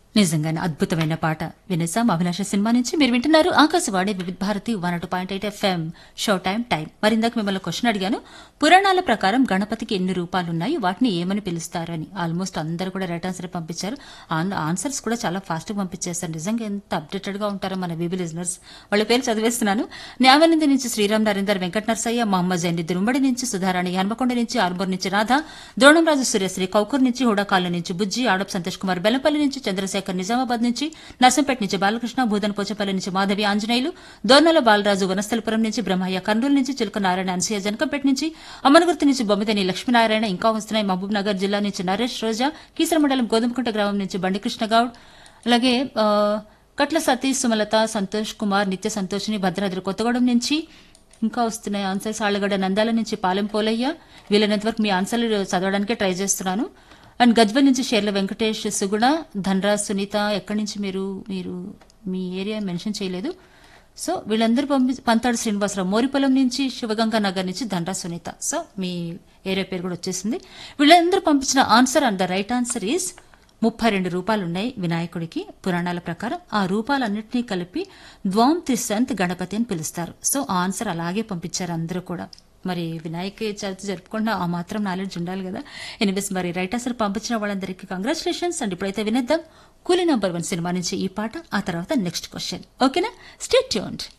నిజంగానే అద్భుతమైన పాట వినేసాం అభిలాష సినిమా నుంచి మీరు వింటున్నారు Akashvani Vividh Bharati one two point eight FM show time time మరి ఇందాక మిమ్మల్ని క్వశ్చన్ అడిగాను పురాణాల ప్రకారం గణపతికి ఎన్ని రూపాలు ఉన్నాయి వాటిని ఏమని పిలుస్తారు అని ఆల్మోస్ట్ అందరూ కూడా రైట్ ఆన్సర్ పంపించారు ఆన్- ఆన్సర్స్ కూడా చాలా ఫాస్ట్ గా పంపించేస్తారు నిజంగా ఎంత అప్డేటెడ్ గా ఉంటారో మన బీబీ లిజనర్స్ వాళ్ళ పేరు చదివేస్తున్నాను న్యావనంది నుంచి శ్రీరామ్ నరేందర్ వెంకట నరసయ్య మహమ్మద్ జైన్ దురుంబడి నుంచి సుధారాణి హన్మకొండ నుంచి ఆర్మూర్ నుంచి రాధ ద్రోణంరాజు సూర్యశ్రీ కౌకూర్ నుంచి హుడాకాల నుంచి బుజ్జి ఆడప్ సంతోష్ కుమార్ బెల్లంపల్లి నుంచి చంద్రశేఖర్ నిజామాబాద్ నుంచి నర్సంపేట నుంచి బాలకృష్ణ భూదన్ పోచపల్లి నుంచి మాధవి ఆంజనేయులు దోర్నల బాలరాజు వనస్థలపురం నుంచి బ్రహ్మయ్య కర్నూలు నుంచి చిలుక నారాయణ అన్సూయ జనకంపేట నుంచి అమనగుర్తి నుంచి బొమ్మిదేని లక్ష్మీనారాయణ ఇంకా వస్తున్నాయి మహబూబ్ నగర్ జిల్లా నుంచి నరేష్ రోజా కీసర మండలం గోధుమకుంట గ్రామం నుంచి బండి కృష్ణ గౌడ్ అలాగే ఆ, కట్ల సతీష్ సుమలత సంతోష్ కుమార్ నిత్య సంతోషిని భద్రాద్రి కొత్తగూడెం నుంచి ఇంకా వస్తున్నాయి ఆన్సర్స్ ఆళ్ళగడ్డ నందాల నుంచి పాలెం పోలయ్య వీలైనంత వరకు మీ ఆన్సర్లు చదవడానికే ట్రై చేస్తున్నాను అండ్ గజ్వల్ నుంచి షేర్ల వెంకటేష్ సుగుణ ధనరాజ్ సునీత ఎక్కడి నుంచి మీరు మీరు మీ ఏరియా మెన్షన్ చేయలేదు సో వీళ్ళందరూ పంపి పంతాడు శ్రీనివాసరావు మోరిపొలం నుంచి శివగంగా నగర్ నుంచి ధనరా సునీత సో మీ ఏరియా పేరు కూడా వచ్చేసింది వీళ్ళందరూ పంపించిన answer and the right answer is ముప్పై రెండు రూపాయలు ఉన్నాయి వినాయకుడికి పురాణాల ప్రకారం ఆ రూపాలన్నింటినీ కలిపి ద్వాం త్రిశంత్ గణపతి అని పిలుస్తారు సో ఆ ఆన్సర్ అలాగే పంపించారు అందరూ కూడా మరి వినాయక చవితి జరుపుకుండా ఆ మాత్రం నాలెడ్జ్ ఉండాలి కదా ఎనివేస్ మరి రైట్ ఆన్సర్ పంపించిన వాళ్ళందరికీ కంగ్రాచులేషన్స్ అండ్ ఇప్పుడైతే వినేద్దాం కూలీ నంబర్ వన్ సినిమా నుంచి ఈ పాట ఆ తర్వాత నెక్స్ట్ క్వశ్చన్ ఓకేనా స్టే ట్యూన్డ్